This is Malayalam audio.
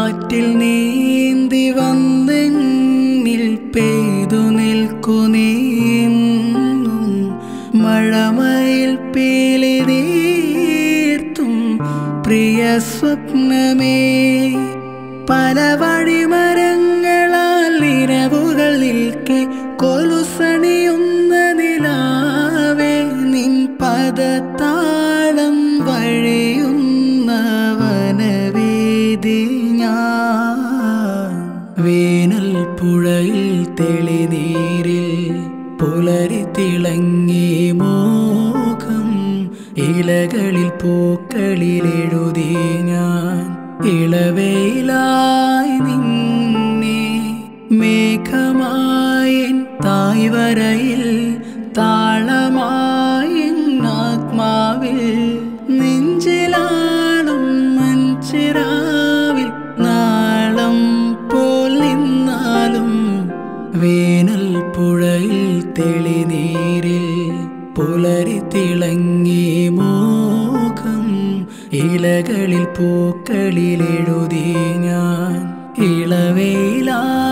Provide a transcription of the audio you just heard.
കാറ്റിൽ നീന്തി വന്നെന്നിൽ പെയ്തു നിൽക്കുന്നേന്നും മഴമയിൽ പീലി തീർത്തും പ്രിയ സ്വപ്നമേ പല വഴിമരങ്ങളാൽ ഇരവുകൾ നിൽക്കെ കൊലുസണിയുന്ന നിലാവേ നിൻ പദത്താളം വഴിയുന്ന വനവേദി ഞാൻ വേനൽ പുഴയിൽ തെളിനീരിൽ പുലരി തിളങ്ങി മോഹം ഇലകളിൽ പൂക്കളിൽ എഴുതി ഞാൻ ഇളവയിലായി നിന്നെ മേഘമായി തായ്വരയിൽ താളമായി ആത്മാവിൽ നെഞ്ചിലാളും മഞ്ചിരാവിൽ നാളം പോൽ നിന്നാലും വേനൽ പുഴയിൽ തെളിനീരിൽ പുലരി തിളങ്ങി മോഹം ഇലകളിൽ പൂക്കളിൽ എഴുതി ഞാൻ ഇളവയിലാ